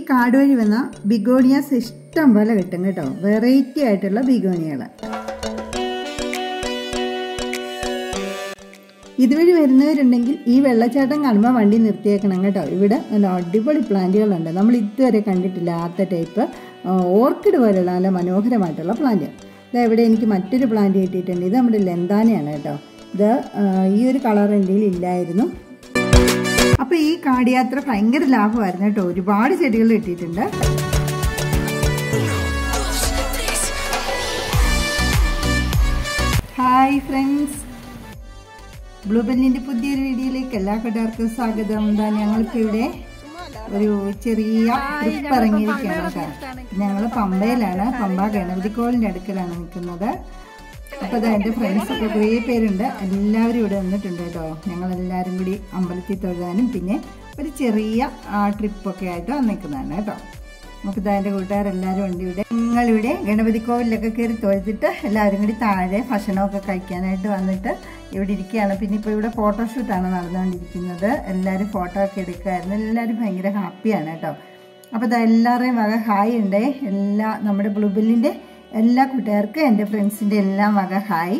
കാട് വഴി വന്ന ബിഗോണിയാസ് ഇഷ്ടം പോലെ കിട്ടും കേട്ടോ വെറൈറ്റി ആയിട്ടുള്ള ബിഗോണിയകൾ ഇതുവഴി വരുന്നവരുണ്ടെങ്കിൽ ഈ വെള്ളച്ചാട്ടം കാണുമ്പോൾ വണ്ടി നിർത്തിയേക്കണം കേട്ടോ ഇവിടെ നല്ല അടിപൊളി പ്ലാന്റുകളുണ്ട് നമ്മൾ ഇതുവരെ കണ്ടിട്ടില്ലാത്ത ടൈപ്പ് ഓർക്കിഡ് പോലെയുള്ള നല്ല മനോഹരമായിട്ടുള്ള പ്ലാന്റ് ഇത് ഇവിടെ എനിക്ക് മറ്റൊരു പ്ലാന്റ് കിട്ടിയിട്ടുണ്ട് ഇത് നമ്മുടെ ലെന്താനയാണ് കേട്ടോ ഇത് ആ, ഈ ഒരു കളർ എൻ്റെ കയ്യിൽ ഇല്ലായിരുന്നു അപ്പോൾ ഈ കാടിയാത്ര ഭയങ്കര ലാഭമായിരുന്നു കേട്ടോ ഒരുപാട് ചെടികൾ കിട്ടിയിട്ടുണ്ട് ഹായ് ഫ്രണ്ട്സ് ബ്ലൂബെല്ലിൻ്റെ പുതിയൊരു വീഡിയോയിലേക്ക് എല്ലാ കൂട്ടുകാർക്കും സ്വാഗതം എന്താ ഞങ്ങൾക്ക് ഇവിടെ ഒരു ചെറിയ ട്രിപ്പ് ഇറങ്ങിയിരിക്കുകയാണ് കേട്ടോ ഞങ്ങൾ പമ്പയിലാണ് പമ്പ ഗണപതി കോളിൻ്റെ അടുക്കലാണ് നിൽക്കുന്നത് അപ്പോൾ അതാ എൻ്റെ ഫ്രണ്ട്സൊക്കെ കുറേ പേരുണ്ട് എല്ലാവരും ഇവിടെ വന്നിട്ടുണ്ട് കേട്ടോ ഞങ്ങൾ എല്ലാവരും കൂടി അമ്പലത്തിൽ തൊഴുതാനും പിന്നെ ഒരു ചെറിയ ട്രിപ്പൊക്കെ ആയിട്ട് വന്നിരിക്കുന്നതാണ് കേട്ടോ നമുക്കിതാ എൻ്റെ കൂട്ടുകാരെല്ലാവരും ഉണ്ട് ഇവിടെ നിങ്ങളിവിടെ ഗണപതി കോവിലൊക്കെ കയറി തൊഴുതിട്ട് എല്ലാവരും കൂടി താഴെ ഭക്ഷണമൊക്കെ കഴിക്കാനായിട്ട് വന്നിട്ട് ഇവിടെ ഇരിക്കുകയാണ് പിന്നെ ഇപ്പോൾ ഇവിടെ ഫോട്ടോഷൂട്ടാണ് നടന്നുകൊണ്ടിരിക്കുന്നത് എല്ലാവരും ഫോട്ടോ ഒക്കെ എടുക്കുമായിരുന്നു എല്ലാവരും ഭയങ്കര ഹാപ്പിയാണ് കേട്ടോ അപ്പോൾ ഇതാ എല്ലാവരുടെയും വക ഹായ് ഉണ്ട് എല്ലാ നമ്മുടെ ബ്ലൂബെല്ലിൻ്റെ എല്ലാ കൂട്ടുകാർക്കും എൻ്റെ ഫ്രണ്ട്സിൻ്റെ എല്ലാം വക ഹായ്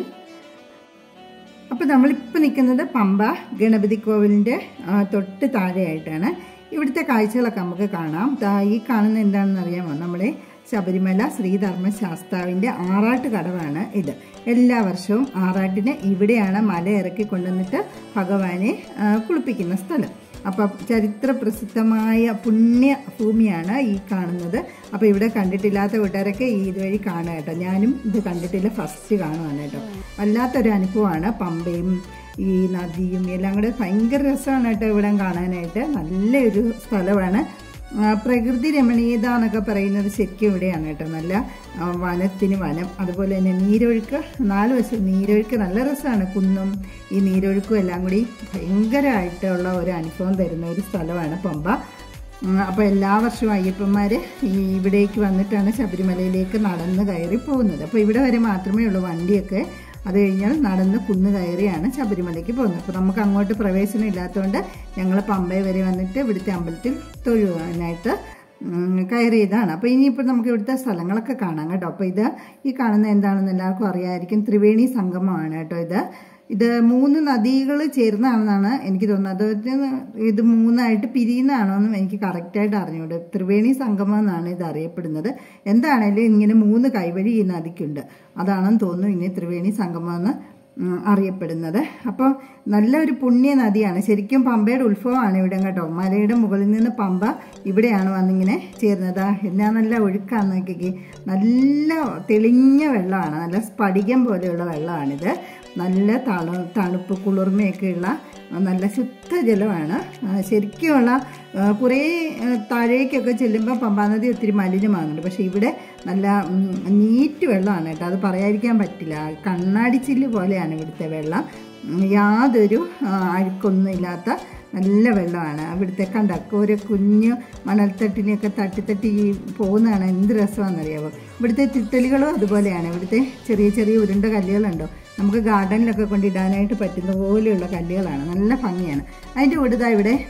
അപ്പോൾ നമ്മളിപ്പോൾ നിൽക്കുന്നത് പമ്പ ഗണപതി കോവിലിൻ്റെ ആ, തൊട്ട് താഴെയായിട്ടാണ് ഇവിടുത്തെ കാഴ്ചകളൊക്കെ നമുക്ക് കാണാം ദാ ഈ കാണുന്ന എന്താണെന്ന് അറിയാമോ നമ്മുടെ ശബരിമല ശ്രീധർമ്മ ശാസ്താവിൻ്റെ ആറാട്ട് കടവാണ് ഇത് എല്ലാ വർഷവും ആറാട്ടിന് ഇവിടെയാണ് മല ഇറക്കി കൊണ്ടുവന്നിട്ട് ഭഗവാനെ ആ, കുളിപ്പിക്കുന്ന സ്ഥലം അപ്പം ചരിത്ര പ്രസിദ്ധമായ പുണ്യ ഭൂമിയാണ് ഈ കാണുന്നത് അപ്പോൾ ഇവിടെ കണ്ടിട്ടില്ലാത്ത കൂട്ടുകാരൊക്കെ ഈ ഇതുവഴി കാണുക കേട്ടോ ഞാനും ഇത് കണ്ടിട്ടില്ല ഫസ്റ്റ് കാണുവാണ് കേട്ടോ വല്ലാത്തൊരു അനുഭവമാണ് പമ്പയും ഈ നദിയും എല്ലാം കൂടെ ഭയങ്കര രസമാണ് കേട്ടോ ഇവിടെ കാണാനായിട്ട് നല്ലൊരു സ്ഥലമാണ് ആ, പ്രകൃതി രമണീയത എന്നൊക്കെ പറയുന്നത് ശരിക്കും ഇവിടെയാണ് കേട്ടോ നല്ല ആ, വനത്തിന് വനം അതുപോലെ തന്നെ നീരൊഴുക്ക് നാല് വശം നീരൊഴുക്ക് നല്ല രസമാണ് കുന്നും ഈ നീരൊഴുക്കും എല്ലാം കൂടി ഭയങ്കരമായിട്ടുള്ള ഒരു അനുഭവം തരുന്ന ഒരു സ്ഥലമാണ് പമ്പ അപ്പോൾ എല്ലാ വർഷവും അയ്യപ്പന്മാർ ഈ ഇവിടേക്ക് വന്നിട്ടാണ് ശബരിമലയിലേക്ക് നടന്ന് കയറി പോകുന്നത് അപ്പോൾ ഇവിടെ വരെ മാത്രമേ ഉള്ളൂ വണ്ടിയൊക്കെ അത് കഴിഞ്ഞാൽ നടന്ന് കുന്ന് കയറിയാണ് ശബരിമലയ്ക്ക് പോകുന്നത് അപ്പോൾ നമുക്ക് അങ്ങോട്ട് പ്രവേശനം ഇല്ലാത്തതുകൊണ്ട് ഞങ്ങൾ പമ്പയ വരെ വന്നിട്ട് ഇവിടുത്തെ അമ്പലത്തിൽ തൊഴുവാനായിട്ട് ഉം, കയറിയതാണ് അപ്പോൾ ഇനിയിപ്പോൾ നമുക്ക് ഇവിടുത്തെ സ്ഥലങ്ങളൊക്കെ കാണാം കേട്ടോ അപ്പോൾ ഇത് ഈ കാണുന്ന എന്താണെന്ന് എല്ലാവർക്കും അറിയാമായിരിക്കും ത്രിവേണി സംഗമമാണ് കേട്ടോ ഇത് ഇത് മൂന്ന് നദികൾ ചേർന്നാണെന്നാണ് എനിക്ക് തോന്നുന്നത് അത് ഇത് മൂന്നായിട്ട് പിരിയുന്നതാണോ എന്നും എനിക്ക് കറക്റ്റായിട്ട് അറിഞ്ഞുകൂടെ ത്രിവേണി സംഗമം എന്നാണ് ഇത് അറിയപ്പെടുന്നത് എന്താണേലും ഇങ്ങനെ മൂന്ന് കൈവഴി ഈ നദിക്കുണ്ട് അതാണെന്ന് തോന്നുന്നു ഇനി ത്രിവേണി സംഗമം എന്ന് ഉം, അറിയപ്പെടുന്നത് അപ്പോൾ നല്ലൊരു പുണ്യ നദിയാണ് ശരിക്കും പമ്പയുടെ ഉത്സവമാണ് ഇവിടെ കേട്ടോ മലയുടെ മുകളിൽ നിന്ന് പമ്പ ഇവിടെയാണ് വന്നിങ്ങനെ ചേരുന്നത് ആ, എന്നാ നല്ല ഒഴുക്കാന്ന് നോക്കിക്കേ നല്ല തെളിഞ്ഞ വെള്ളമാണ് നല്ല സ്ഫടികം പോലെയുള്ള വെള്ളമാണിത് നല്ല തണു തണുപ്പ് കുളിർമയൊക്കെയുള്ള നല്ല ശുദ്ധജലമാണ് ആ, ശരിക്കുമുള്ള ആ, കുറേ ആ, താഴേക്കൊക്കെ ചെല്ലുമ്പോൾ പമ്പാനദി ഒത്തിരി മലിനമാകുന്നുണ്ട് പക്ഷേ ഇവിടെ നല്ല ഉം, നീറ്റ് വെള്ളമാണ് കേട്ടോ അത് പറയാതിരിക്കാൻ പറ്റില്ല കണ്ണാടിച്ചില്ല് പോലെയാണ് ഇവിടുത്തെ വെള്ളം ഉം, യാതൊരു ആ, അഴുക്കൊന്നും ഇല്ലാത്ത നല്ല വെള്ളമാണ് അവിടുത്തെ കണ്ട ഒരു കുഞ്ഞു മണൽത്തട്ടിനെയൊക്കെ തട്ടി തട്ടി ഈ പോകുന്നതാണ് എന്ത് രസമാണെന്നറിയാമോ ഇവിടുത്തെ തിട്ടലുകളും അതുപോലെയാണ് ഇവിടുത്തെ ചെറിയ ചെറിയ ഉരുണ്ട കല്ലുകളുണ്ടോ നമുക്ക് ഗാർഡനിലൊക്കെ കൊണ്ടിടാനായിട്ട് പറ്റുന്ന പോലെയുള്ള കല്ലുകളാണ് നല്ല ഭംഗിയാണ് അതിൻ്റെ കൂടെ ദാ ഇവിടെ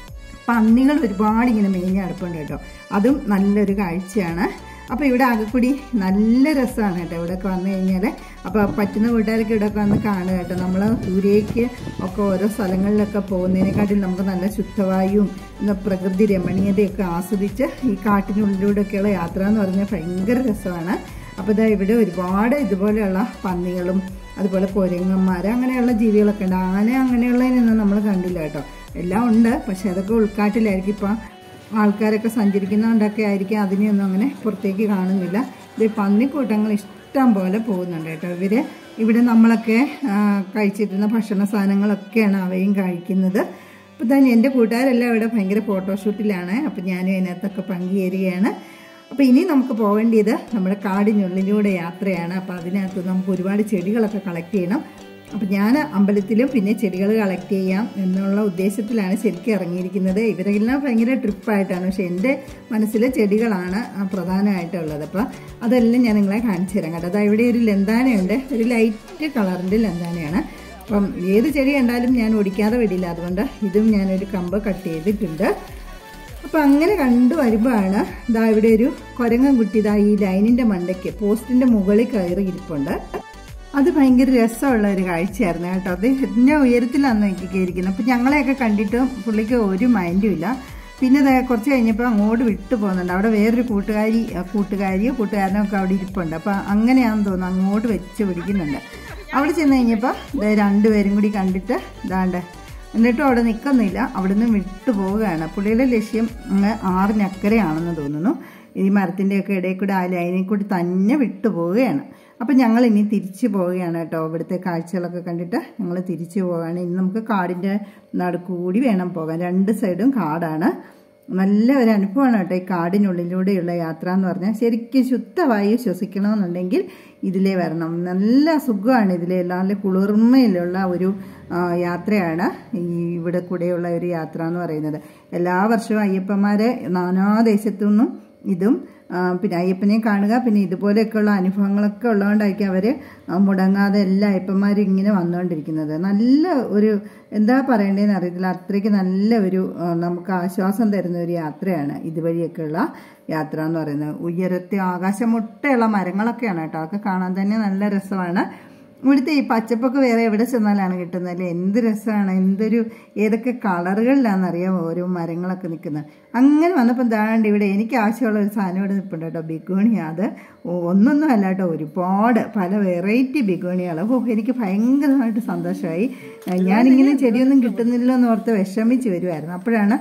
പന്നികൾ ഒരുപാട് ഇങ്ങനെ മേഞ്ഞ് കിടപ്പുണ്ട് കേട്ടോ അതും നല്ലൊരു കാഴ്ചയാണ് അപ്പോൾ ഇവിടെ ആകെക്കൂടി നല്ല രസമാണ് കേട്ടോ ഇവിടെയൊക്കെ വന്നു കഴിഞ്ഞാൽ അപ്പോൾ പറ്റുന്ന കൂട്ടുകാരൊക്കെ ഇവിടെയൊക്കെ വന്ന് കാണുക കേട്ടോ നമ്മൾ ദൂരേക്ക് ഒക്കെ ഓരോ സ്ഥലങ്ങളിലൊക്കെ പോകുന്നതിനെക്കാട്ടിൽ നമുക്ക് നല്ല ശുദ്ധവായുവും ഇന്ന് പ്രകൃതി രമണീയതയൊക്കെ ആസ്വദിച്ച് ഈ കാട്ടിനുള്ളിലൂടെയൊക്കെയുള്ള യാത്ര എന്ന് പറഞ്ഞാൽ ഭയങ്കര രസമാണ് അപ്പോൾ ഇതാ ഇവിടെ ഒരുപാട് ഇതുപോലെയുള്ള പന്നികളും അതുപോലെ കുരങ്ങന്മാർ അങ്ങനെയുള്ള ജീവികളൊക്കെ ഉണ്ട് ആന അങ്ങനെയുള്ളതിനൊന്നും നമ്മൾ കണ്ടില്ല കേട്ടോ എല്ലാം ഉണ്ട് പക്ഷെ അതൊക്കെ ഉൾക്കാട്ടിലായിരിക്കും ഇപ്പം ആൾക്കാരൊക്കെ സഞ്ചരിക്കുന്നതുകൊണ്ടൊക്കെ ആയിരിക്കും അതിനെയൊന്നും അങ്ങനെ പുറത്തേക്ക് കാണുന്നില്ല ഇത് പന്നിക്കൂട്ടങ്ങൾ ഇഷ്ടം പോലെ പോകുന്നുണ്ട് കേട്ടോ ഇവർ ഇവിടെ നമ്മളൊക്കെ ആ, കഴിച്ചിരുന്ന ഭക്ഷണ സാധനങ്ങളൊക്കെയാണ് അവയും കഴിക്കുന്നത് അപ്പോൾ തന്നെ എൻ്റെ കൂട്ടുകാരെല്ലാം ഇവിടെ ഭയങ്കര ഫോട്ടോഷൂട്ടിലാണ് അപ്പോൾ ഞാനും അതിനകത്തൊക്കെ പങ്കുചേരുകയാണ് അപ്പോൾ ഇനി നമുക്ക് പോകേണ്ടത് നമ്മുടെ കാടിനുള്ളിലൂടെ യാത്രയാണ് അപ്പോൾ അതിനകത്ത് നമുക്ക് ഒരുപാട് ചെടികളൊക്കെ കളക്ട് ചെയ്യണം അപ്പം ഞാൻ അമ്പലത്തിലും പിന്നെ ചെടികൾ കളക്ട് ചെയ്യാം എന്നുള്ള ഉദ്ദേശത്തിലാണ് ശരിക്കും ഇറങ്ങിയിരിക്കുന്നത് ഇവരെല്ലാം ഭയങ്കര ട്രിപ്പായിട്ടാണ് പക്ഷെ എൻ്റെ മനസ്സിലെ ചെടികളാണ് ആ പ്രധാനമായിട്ടുള്ളത് അപ്പോൾ അതെല്ലാം ഞാൻ നിങ്ങളെ കാണിച്ചു തരാം കേട്ടോ അതാ ഇവിടെ ഒരു ലന്താനയുണ്ട് ഒരു ലൈറ്റ് കളറിൻ്റെ ലന്താനയാണ് അപ്പം ഏത് ചെടി കണ്ടാലും ഞാൻ ഒടിക്കാതെ വിടില്ല അതുകൊണ്ട് ഇതും ഞാനൊരു കമ്പ് കട്ട് ചെയ്തിട്ടുണ്ട് അപ്പം അങ്ങനെ കണ്ടു വരുമ്പോഴാണ് ഇതാ ഇവിടെ ഒരു കുരങ്ങൻ കുട്ടി ഇതാ ഈ ലൈനിൻ്റെ മണ്ടയ്ക്ക് പോസ്റ്റിൻ്റെ മുകളിൽ കയറി ഇരിപ്പുണ്ട് അത് ഭയങ്കര രസമുള്ള ഒരു കാഴ്ചയായിരുന്നു കേട്ടോ അത് എന്നെ ഉയരത്തിലാണ് നോക്കി കയറിക്കുന്നത് അപ്പം ഞങ്ങളെയൊക്കെ കണ്ടിട്ട് പുള്ളിക്ക് ഒരു മൈൻഡും ഇല്ല പിന്നെ ദേ കുറച്ച് കഴിഞ്ഞപ്പോൾ അങ്ങോട്ട് വിട്ടു പോകുന്നുണ്ട് അവിടെ വേറൊരു കൂട്ടുകാരി കൂട്ടുകാരിയോ കൂട്ടുകാരനോ ഒക്കെ അവിടെ ഇരിപ്പുണ്ട് അപ്പം അങ്ങനെയാണെന്ന് തോന്നുന്നു അങ്ങോട്ട് വെച്ച് പിടിക്കുന്നുണ്ട് അവിടെ ചെന്ന് കഴിഞ്ഞപ്പോൾ ദേ രണ്ടുപേരും കൂടി കണ്ടിട്ട് ഇതാണ്ട് എന്നിട്ടും അവിടെ നിൽക്കുന്നില്ല അവിടുന്ന് വിട്ടു പോവുകയാണ് പുള്ളിയുടെ ലക്ഷ്യം അങ്ങ് ആറിനക്കരയാണെന്ന് തോന്നുന്നു ഈ മരത്തിൻ്റെയൊക്കെ ഇടയിൽ കൂടെ ആ ലൈനിൽ കൂടി തന്നെ വിട്ടു പോവുകയാണ് അപ്പം ഞങ്ങൾ ഇനി തിരിച്ചു പോവുകയാണ് കേട്ടോ ഇവിടുത്തെ കാഴ്ചകളൊക്കെ കണ്ടിട്ട് ഞങ്ങൾ തിരിച്ചു പോവുകയാണ് ഇനി നമുക്ക് കാടിൻ്റെ നടുക്കൂടി വേണം പോകാൻ രണ്ട് സൈഡും കാടാണ് നല്ല ഒരു അനുഭവമാണ് കേട്ടോ ഈ കാടിനുള്ളിലൂടെയുള്ള യാത്ര എന്ന് പറഞ്ഞാൽ ശരിക്കും ശുദ്ധവായു ശ്വസിക്കണമെന്നുണ്ടെങ്കിൽ ഇതിലേ വരണം നല്ല സുഖമാണ് ഇതിലെ നല്ല കുളിർമയിലുള്ള ഒരു യാത്രയാണ് ഈ ഇവിടെ കൂടെയുള്ള ഒരു യാത്ര എന്ന് പറയുന്നത് എല്ലാ വർഷവും അയ്യപ്പന്മാരെ നാനാദേശത്തു നിന്നും ഇതും പിന്നെ അയ്യപ്പനെ കാണുക പിന്നെ ഇതുപോലെയൊക്കെയുള്ള അനുഭവങ്ങളൊക്കെ ഉള്ളതുകൊണ്ടായിരിക്കും അവർ മുടങ്ങാതെ എല്ലാ അയ്യപ്പന്മാരും ഇങ്ങനെ വന്നുകൊണ്ടിരിക്കുന്നത് നല്ല ഒരു എന്താ പറയേണ്ടതെന്ന് അറിയത്തില്ല അത്രയ്ക്ക് നല്ല ഒരു നമുക്ക് ആശ്വാസം തരുന്ന ഒരു യാത്രയാണ് ഇതുവഴിയൊക്കെയുള്ള യാത്ര എന്ന് പറയുന്നത് ഉയരത്തെ ആകാശമുട്ടയുള്ള മരങ്ങളൊക്കെയാണ് കേട്ടോ അതൊക്കെ കാണാൻ തന്നെ നല്ല രസമാണ് ഇവിടുത്തെ ഈ പച്ചപ്പൊക്കെ വേറെ എവിടെ ചെന്നാലാണ് കിട്ടുന്നത് അല്ലേ എന്ത് രസമാണ് എന്തൊരു ഏതൊക്കെ കളറുകളിലാണെന്ന് അറിയാമോ ഓരോ മരങ്ങളൊക്കെ നിൽക്കുന്നത് അങ്ങനെ വന്നപ്പോൾ എന്താണ്ട് ഇവിടെ എനിക്ക് ആവശ്യമുള്ള ഒരു സാധനം ഇവിടെ നിൽപ്പുണ്ട് കേട്ടോ ബിഗോണിയ അത് ഒന്നൊന്നും അല്ല കേട്ടോ ഒരുപാട് പല വെറൈറ്റി ബിഗോണികൾ ഓ എനിക്ക് ഭയങ്കരമായിട്ട് സന്തോഷമായി ഞാനിങ്ങനെ ചെടിയൊന്നും കിട്ടുന്നില്ലോ എന്ന് ഓർത്ത് വിഷമിച്ച് വരുമായിരുന്നു അപ്പോഴാണ്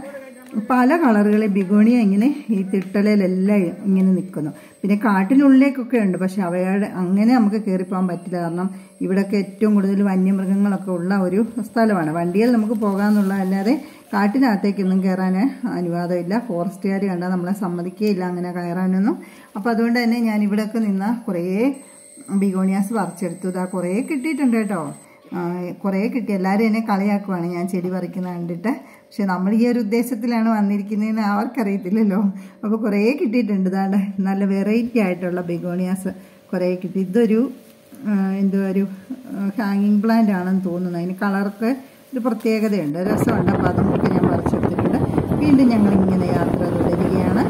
പല കളറുകളിൽ ബിഗോണിയ ഇങ്ങനെ ഈ തിട്ടലയിലെല്ലാം ഇങ്ങനെ നിൽക്കുന്നു പിന്നെ കാട്ടിനുള്ളിലേക്കൊക്കെ ഉണ്ട് പക്ഷെ അവയുടെ അങ്ങനെ നമുക്ക് കയറിപ്പോകാൻ പറ്റില്ല കാരണം ഇവിടെയൊക്കെ ഏറ്റവും കൂടുതൽ വന്യമൃഗങ്ങളൊക്കെ ഉള്ള ഒരു സ്ഥലമാണ് വണ്ടിയിൽ നമുക്ക് പോകാമെന്നുള്ള അല്ലാതെ കാട്ടിനകത്തേക്കൊന്നും കയറാൻ അനുവാദമില്ല ഫോറസ്റ്റുകാർ കണ്ടാൽ നമ്മളെ സമ്മതിക്കുകയില്ല അങ്ങനെ കയറാനൊന്നും അപ്പോൾ അതുകൊണ്ട് തന്നെ ഞാൻ ഇവിടെയൊക്കെ നിന്ന് കുറേ ബിഗോണിയാസ് പറിച്ചെടുത്തു ഇതാ കുറേ കിട്ടിയിട്ടുണ്ട് കേട്ടോ കുറേ കിട്ടി എല്ലാവരും എന്നെ കളിയാക്കുവാണ് ഞാൻ ചെടി പറിക്കുന്ന കണ്ടിട്ട് പക്ഷെ നമ്മൾ ഈ ഒരു ഉദ്ദേശത്തിലാണ് വന്നിരിക്കുന്നതെന്ന് അവർക്കറിയത്തില്ലല്ലോ അപ്പോൾ കുറേ കിട്ടിയിട്ടുണ്ട് ഇതാണ്ട് നല്ല വെറൈറ്റി ആയിട്ടുള്ള ബിഗോണിയാസ് കുറേ കിട്ടി ഇതൊരു എന്തോ ഒരു ഹാങ്ങിങ് പ്ലാന്റ് ആണെന്ന് തോന്നുന്നു അതിന് കളറൊക്കെ ഒരു പ്രത്യേകതയുണ്ട് രസമുണ്ട് അപ്പോൾ അതുമൊക്കെ ഞാൻ പറിച്ചെടുത്തിട്ടുണ്ട് വീണ്ടും ഞങ്ങൾ ഇങ്ങനെ യാത്ര തുടരുകയാണ്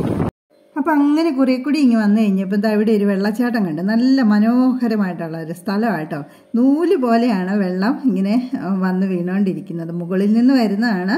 അപ്പം അങ്ങനെ കുറേ കൂടി ഇങ്ങ് വന്നു കഴിഞ്ഞപ്പോൾ ഇതാ ഇവിടെ ഒരു വെള്ളച്ചാട്ടം കണ്ട് നല്ല മനോഹരമായിട്ടുള്ള ഒരു സ്ഥലമാട്ടോ നൂല് പോലെയാണ് വെള്ളം ഇങ്ങനെ വന്ന് വീണുകൊണ്ടിരിക്കുന്നത് മുകളിൽ നിന്ന് വരുന്നതാണ്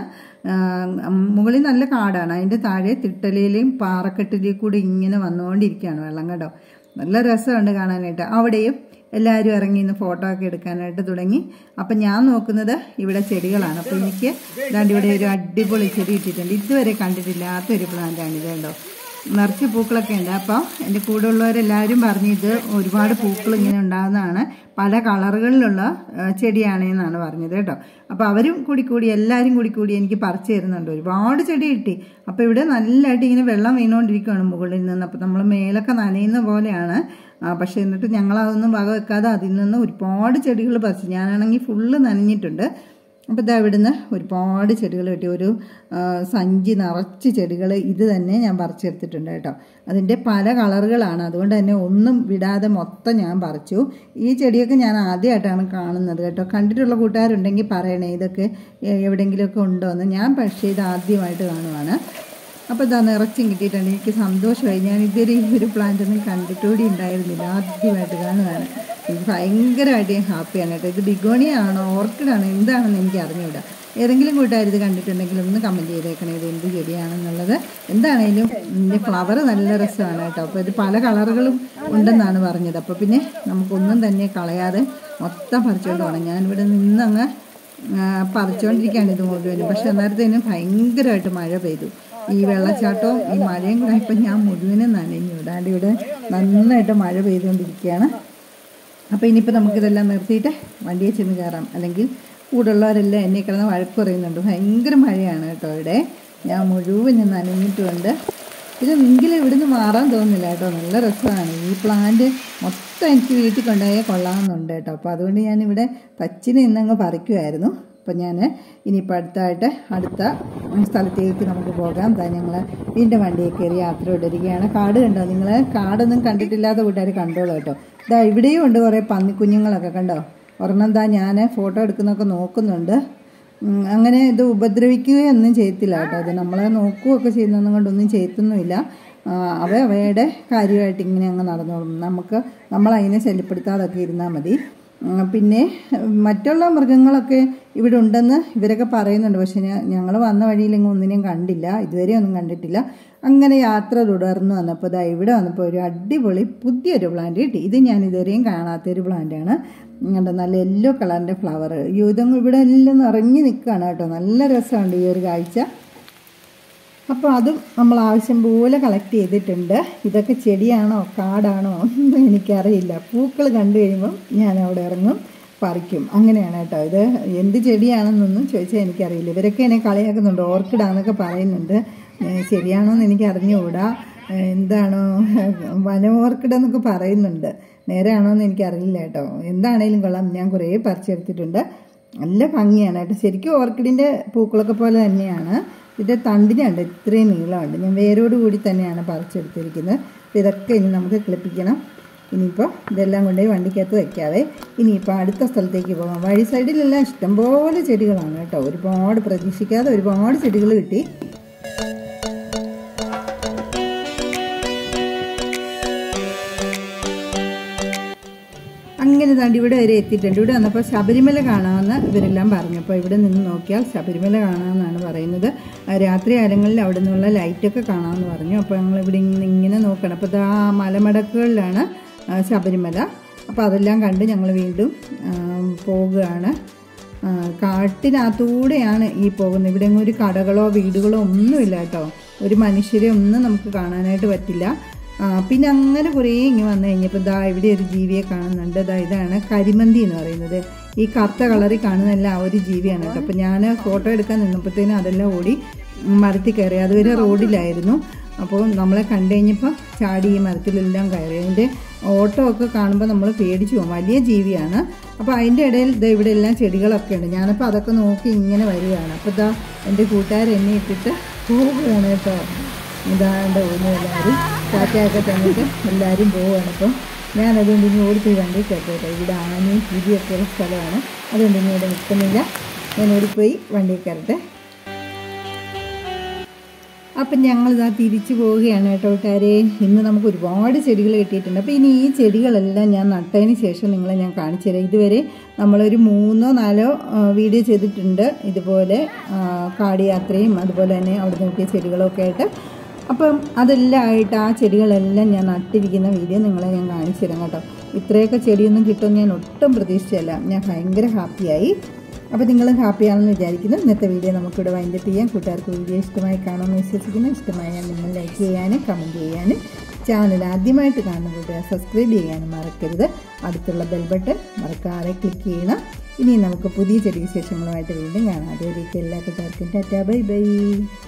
മുകളിൽ നല്ല കാടാണ് അതിൻ്റെ താഴെ തിട്ടലയിലെയും പാറക്കെട്ടിലേയും കൂടി ഇങ്ങനെ വന്നുകൊണ്ടിരിക്കുകയാണ് വെള്ളം കേട്ടോ നല്ല രസമുണ്ട് കാണാനായിട്ട് അവിടെയും എല്ലാവരും ഇറങ്ങി ഇന്ന് ഫോട്ടോ ഒക്കെ എടുക്കാനായിട്ട് തുടങ്ങി അപ്പം ഞാൻ നോക്കുന്നത് ഇവിടെ ചെടികളാണ് അപ്പോൾ എനിക്ക് ഇതാണ്ട് ഇവിടെ ഒരു അടിപൊളി ചെടി ഇട്ടിട്ടുണ്ട് ഇതുവരെ കണ്ടിട്ടില്ലാത്ത ഒരു പ്ലാന്റാണ് ഇത് കേട്ടോ നിറച്ച് പൂക്കളൊക്കെ ഉണ്ട് അപ്പോൾ എൻ്റെ കൂടെ ഉള്ളവരെല്ലാവരും പറഞ്ഞു ഇത് ഒരുപാട് പൂക്കൾ ഇങ്ങനെ ഉണ്ടാകുന്നതാണ് പല കളറുകളിലുള്ള ചെടിയാണ് എന്നാണ് പറഞ്ഞത് കേട്ടോ അപ്പോൾ അവരും കൂടി കൂടി എല്ലാവരും കൂടി കൂടി എനിക്ക് പറിച്ചു തരുന്നുണ്ട് ഒരുപാട് ചെടി കിട്ടി അപ്പോൾ ഇവിടെ നല്ലതായിട്ട് ഇങ്ങനെ വെള്ളം വീണുകൊണ്ടിരിക്കുകയാണ് മുകളിൽ നിന്ന് അപ്പോൾ നമ്മൾ മേലൊക്കെ നനയുന്ന പോലെയാണ് പക്ഷേ എന്നിട്ട് ഞങ്ങളതൊന്നും വക വെക്കാതെ അതിൽ നിന്ന് ഒരുപാട് ചെടികൾ പറിച്ചു ഞാനാണെങ്കിൽ ഫുള്ള് നനഞ്ഞിട്ടുണ്ട് അപ്പോൾ ഇതാ ഇവിടുന്ന് ഒരുപാട് ചെടികൾ കിട്ടി ഒരു സഞ്ചി നിറച്ച് ചെടികൾ ഇത് തന്നെ ഞാൻ പറിച്ചെടുത്തിട്ടുണ്ട് കേട്ടോ അതിൻ്റെ പല കളറുകളാണ് അതുകൊണ്ട് തന്നെ ഒന്നും വിടാതെ മൊത്തം ഞാൻ പറിച്ചു ഈ ചെടിയൊക്കെ ഞാൻ ആദ്യമായിട്ടാണ് കാണുന്നത് കേട്ടോ കണ്ടിട്ടുള്ള കൂട്ടുകാരുണ്ടെങ്കിൽ പറയണേ ഇതൊക്കെ എവിടെയെങ്കിലുമൊക്കെ ഉണ്ടോ എന്ന് ഞാൻ പക്ഷേ ഇത് ആദ്യമായിട്ട് കാണുവാണ് അപ്പോൾ ഇതാ നിറച്ചും കിട്ടിയിട്ടുണ്ട് എനിക്ക് സന്തോഷമായി ഞാൻ ഇതുവരെ ഈ ഒരു പ്ലാന്റ് ഒന്നും കണ്ടിട്ടുകൂടി ഉണ്ടായിരുന്നില്ല ആദ്യമായിട്ട് കാണുകയാണ് എനിക്ക് ഭയങ്കരമായിട്ട് ഞാൻ ഹാപ്പിയാണ് കേട്ടോ ഇത് ബിഗോണിയ ആണോ ഓർക്കിഡാണോ എന്താണെന്ന് എനിക്ക് അറിഞ്ഞുകൂടാ ഏതെങ്കിലും കൂട്ടുകാർ ഇത് കണ്ടിട്ടുണ്ടെങ്കിൽ ഒന്ന് കമൻറ്റ് ചെയ്തേക്കണേ ഇത് എന്ത് ചെടിയാണെന്നുള്ളത് എന്താണേലും ഇതിൻ്റെ ഫ്ലവർ നല്ല രസമാണ് കേട്ടോ അപ്പോൾ ഇത് പല കളറുകളും ഉണ്ടെന്നാണ് പറഞ്ഞത് അപ്പോൾ പിന്നെ നമുക്കൊന്നും തന്നെ കളയാതെ മൊത്തം പറിച്ചുകൊണ്ട് പോകണം ഞാനിവിടെ നിന്നങ്ങ് പറിച്ചുകൊണ്ടിരിക്കുകയാണ് ഇത് മുഴുവനും പക്ഷെ അന്നേരത്തേനും ഭയങ്കരമായിട്ട് മഴ പെയ്തു ഈ വെള്ളച്ചാട്ടവും ഈ മഴയും കൂടെ ഇപ്പം ഞാൻ മുഴുവനും നനഞ്ഞു ഇടാണ്ട് ഇവിടെ നന്നായിട്ട് മഴ പെയ്തുകൊണ്ടിരിക്കുകയാണ് അപ്പോൾ ഇനിയിപ്പോൾ നമുക്കിതെല്ലാം നിർത്തിയിട്ട് വണ്ടിയെ ചെന്ന് കയറാം അല്ലെങ്കിൽ കൂടുള്ളവരെല്ലാം എന്നെ കിടന്ന് വഴക്ക് പറയുന്നുണ്ട് ഭയങ്കര മഴയാണ് കേട്ടോ ഇവിടെ ഞാൻ മുഴുവനും നനഞ്ഞിട്ടുമുണ്ട് പിന്നെ എങ്കിലും ഇവിടുന്ന് മാറാൻ തോന്നുന്നില്ല കേട്ടോ നല്ല രസമാണ് ഈ പ്ലാന്റ് മൊത്തം എനിക്ക് വീട്ടിൽ കൊണ്ടുപോയാൽ കൊള്ളാമെന്നുണ്ട് കേട്ടോ അപ്പോൾ അതുകൊണ്ട് ഞാനിവിടെ തച്ചിന് ഇന്നങ്ങ് പറിക്കുമായിരുന്നു അപ്പം ഞാൻ ഇനിയിപ്പോൾ അടുത്തായിട്ട് അടുത്ത സ്ഥലത്തേക്ക് നമുക്ക് പോകാം എന്താ ഞങ്ങൾ വീണ്ടും വണ്ടിയിൽ കയറി യാത്ര തുടരുകയാണ് കാട് കണ്ടോ നിങ്ങൾ കാടൊന്നും കണ്ടിട്ടില്ലാത്ത കൂട്ടുകാർ കണ്ടോളൂ കേട്ടോ ഇതാ ഇവിടെയും ഉണ്ട് കുറേ പന്നിക്കുഞ്ഞുങ്ങളൊക്കെ കണ്ടോ ഒരെണ്ണം എന്താ ഞാൻ ഫോട്ടോ എടുക്കുന്നതൊക്കെ നോക്കുന്നുണ്ട് ഉം, അങ്ങനെ ഇത് ഉപദ്രവിക്കുകയൊന്നും ചെയ്യത്തില്ല കേട്ടോ അത് നമ്മളെ നോക്കുകയൊക്കെ ചെയ്യുന്നതൊന്നും കൊണ്ടൊന്നും ചെയ്യത്തൊന്നുമില്ല ആ, അവ അവയുടെ കാര്യമായിട്ട് ഇങ്ങനെ അങ്ങ് നടന്നോളും നമുക്ക് നമ്മൾ അതിനെ ശല്യപ്പെടുത്താതൊക്കെ ഇരുന്നാൽ മതി ഉം, പിന്നെ മറ്റുള്ള മൃഗങ്ങളൊക്കെ ഇവിടെ ഉണ്ടെന്ന് ഇവരൊക്കെ പറയുന്നുണ്ട് പക്ഷെ ഞങ്ങൾ വന്ന വഴിയിലെങ്ങും ഒന്നിനെയും കണ്ടില്ല ഇതുവരെ ഒന്നും കണ്ടിട്ടില്ല അങ്ങനെ യാത്ര തുടർന്ന് വന്നപ്പോൾ ഇതാ ഇവിടെ വന്നപ്പോൾ ഒരു അടിപൊളി പുതിയൊരു പ്ലാന്റ് കിട്ടി ഇത് ഞാൻ ഇതുവരെയും കാണാത്തൊരു പ്ലാന്റാണ് കണ്ടോ നല്ല യെല്ലോ കളറിൻ്റെ ഫ്ലവർ ഇതങ്ങ് ഇവിടെ എല്ലാം നിറഞ്ഞു നിൽക്കുകയാണ് കേട്ടോ നല്ല രസമുണ്ട് ഈ ഒരു കാഴ്ച അപ്പോൾ അതും നമ്മൾ ആവശ്യം പോലെ കളക്ട് ചെയ്തിട്ടുണ്ട് ഇതൊക്കെ ചെടിയാണോ കാടാണോ ഒന്നും എനിക്കറിയില്ല പൂക്കൾ കണ്ടു കഴിയുമ്പം ഞാൻ അവിടെ ഇറങ്ങും പറിക്കും അങ്ങനെയാണ് കേട്ടോ ഇത് എന്ത് ചെടിയാണെന്നൊന്നും ചോദിച്ചാൽ എനിക്കറിയില്ല ഇവരൊക്കെ എന്നെ കളിയാക്കുന്നുണ്ട് ഓർക്കിഡാന്നൊക്കെ പറയുന്നുണ്ട് ഏഹ് ശരിയാണോ എന്ന് എനിക്ക് അറിഞ്ഞുകൂടാ ഏഹ് എന്താണോ വന ഓർക്കിഡ് എന്നൊക്കെ പറയുന്നുണ്ട് നേരെയാണോ എന്ന് എനിക്കറിയില്ല കേട്ടോ എന്താണേലും കൊള്ളാം ഞാൻ കുറേ പറിച്ചെടുത്തിട്ടുണ്ട് നല്ല ഭംഗിയാണ് കേട്ടോ ശരിക്കും ഓർക്കിഡിൻ്റെ പൂക്കളൊക്കെ പോലെ തന്നെയാണ് ഇതിൻ്റെ തണ്ടിനുണ്ട് ഇത്രയും നീളമുണ്ട് ഞാൻ വേരോട് കൂടി തന്നെയാണ് പറിച്ചെടുത്തിരിക്കുന്നത് അപ്പോൾ ഇതൊക്കെ ഇനി നമുക്ക് കിളിപ്പിക്കണം ഇനിയിപ്പോൾ ഇതെല്ലാം കൊണ്ടുപോയി വണ്ടിക്കകത്ത് വയ്ക്കാവേ ഇനിയിപ്പോൾ അടുത്ത സ്ഥലത്തേക്ക് പോകാം വഴി സൈഡിലെല്ലാം ഇഷ്ടംപോലെ ചെടികളാണ് കേട്ടോ ഒരുപാട് പ്രതീക്ഷിക്കാതെ ഒരുപാട് ചെടികൾ കിട്ടി അങ്ങനെ താണ്ടി ഇവിടെ വരെ എത്തിയിട്ടുണ്ട് ഇവിടെ വന്നപ്പോൾ ശബരിമല കാണാമെന്ന് ഇവരെല്ലാം പറഞ്ഞു അപ്പോൾ ഇവിടെ നിന്ന് നോക്കിയാൽ ശബരിമല കാണാമെന്നാണ് പറയുന്നത് ആ രാത്രി കാലങ്ങളിൽ അവിടെ നിന്നുള്ള ലൈറ്റൊക്കെ കാണാമെന്ന് പറഞ്ഞു അപ്പോൾ ഞങ്ങൾ ഇവിടെ ഇങ്ങനെ ഇങ്ങനെ നോക്കണം അപ്പോൾ ഇതാ മലമടക്കുകളിലാണ് ആ, ശബരിമല അപ്പോൾ അതെല്ലാം കണ്ട് ഞങ്ങൾ വീണ്ടും ആ, പോകുകയാണ് ആ, കാട്ടിനകത്തൂടെയാണ് ഈ പോകുന്നത് ഇവിടെ എങ്ങും ഒരു കടകളോ വീടുകളോ ഒന്നുമില്ല കേട്ടോ ഒരു മനുഷ്യരെ ഒന്നും നമുക്ക് കാണാനായിട്ട് പറ്റില്ല ആ, പിന്നെ അങ്ങനെ കുറേ ഇങ്ങനെ വന്നു കഴിഞ്ഞപ്പോൾ ദാ ഇവിടെ ഒരു ജീവിയെ കാണുന്നുണ്ട് ദാ ഇതാണ് കരിമന്തി എന്ന് പറയുന്നത് ഈ കറുത്ത കളറിൽ കാണുന്നതെല്ലാം ആ ഒരു ജീവിയാണ് കേട്ടോ അപ്പോൾ ഞാൻ ഫോട്ടോ എടുക്കാൻ നിന്നപ്പോഴത്തേനും അതെല്ലാം ഓടി മരത്തിൽ കയറി അതുവരെ റോഡിലായിരുന്നു അപ്പോൾ നമ്മളെ കണ്ടു കഴിഞ്ഞപ്പോൾ ചാടി ഈ മരത്തിലെല്ലാം കയറി അതിൻ്റെ ഓട്ടോ ഒക്കെ കാണുമ്പോൾ നമ്മൾ പേടിച്ചു പോകും വലിയ ജീവിയാണ് അപ്പോൾ അതിൻ്റെ ഇടയിൽ ദേ ഇവിടെ എല്ലാം ചെടികളൊക്കെ ഉണ്ട് ഞാനപ്പോൾ അതൊക്കെ നോക്കി ഇങ്ങനെ വരികയാണ് അപ്പോൾ ഇതാ എൻ്റെ കൂട്ടുകാർ എന്നെ ഇട്ടിട്ട് പോവുകയാണ് കേട്ടോ ഇതാണ്ട് പോകുന്നു എല്ലാവരും ടാറ്റയൊക്കെ തന്നിട്ട് എല്ലാവരും പോവുകയാണ് അപ്പോൾ ഞാൻ അതുകൊണ്ട് ഇനി ഓടിപ്പോയി വണ്ടി കയറ്റട്ടെ ഇവിടെ ആനയും പുതിയൊക്കെ ഉള്ള സ്ഥലമാണ് അതുകൊണ്ട് ഇനി ഇവിടെ നിൽക്കുന്നില്ല ഞാൻ ഓടിപ്പോയി വണ്ടി കയറട്ടെ അപ്പം ഞങ്ങളിതാ തിരിച്ചു പോവുകയാണ് കേട്ടോ കൂട്ടുകാരെ ഇന്ന് നമുക്ക് ഒരുപാട് ചെടികൾ കിട്ടിയിട്ടുണ്ട് അപ്പോൾ ഇനി ഈ ചെടികളെല്ലാം ഞാൻ നട്ടതിന് ശേഷം നിങ്ങളെ ഞാൻ കാണിച്ചു തരാം ഇതുവരെ നമ്മളൊരു മൂന്നോ നാലോ ആ, വീഡിയോ ചെയ്തിട്ടുണ്ട് ഇതുപോലെ ആ, കാട് യാത്രയും അതുപോലെ തന്നെ അവിടെ നിന്ന് കിട്ടിയ ചെടികളൊക്കെ ആയിട്ട് അപ്പം അതെല്ലാം ആയിട്ട് ആ ചെടികളെല്ലാം ഞാൻ നട്ടിരിക്കുന്ന വീഡിയോ നിങ്ങളെ ഞാൻ കാണിച്ചു തരാം കേട്ടോ ഇത്രയൊക്കെ ചെടിയൊന്നും കിട്ടുമെന്ന് ഞാൻ ഒട്ടും പ്രതീക്ഷിച്ചല്ല ഞാൻ ഭയങ്കര ഹാപ്പിയായി അപ്പോൾ നിങ്ങളും ഹാപ്പിയാണെന്ന് വിചാരിക്കുന്നു ഇന്നത്തെ വീഡിയോ നമുക്കിവിടെ വൈൻഡപ്പ് ചെയ്യാം കൂട്ടുകാർക്ക് വീഡിയോ ഇഷ്ടമായി കാണുമെന്ന് വിശ്വസിക്കുന്നു ഇഷ്ടമായാൽ നിങ്ങൾ ലൈക്ക് ചെയ്യാനും കമൻറ്റ് ചെയ്യാനും ചാനൽ ആദ്യമായിട്ട് കാണുന്ന കൂട്ടുകാർ സബ്സ്ക്രൈബ് ചെയ്യാനും മറക്കരുത് അടുത്തുള്ള ബെൽ ബട്ടൺ മറക്കാതെ ക്ലിക്ക് ചെയ്യണം ഇനി നമുക്ക് പുതിയ ചെടി വിശേഷങ്ങളുമായിട്ട് വീണ്ടും കാണാം അതുവരേക്കും എല്ലാ കൂട്ടുകാർക്കും ടാറ്റാ ബൈ ബൈ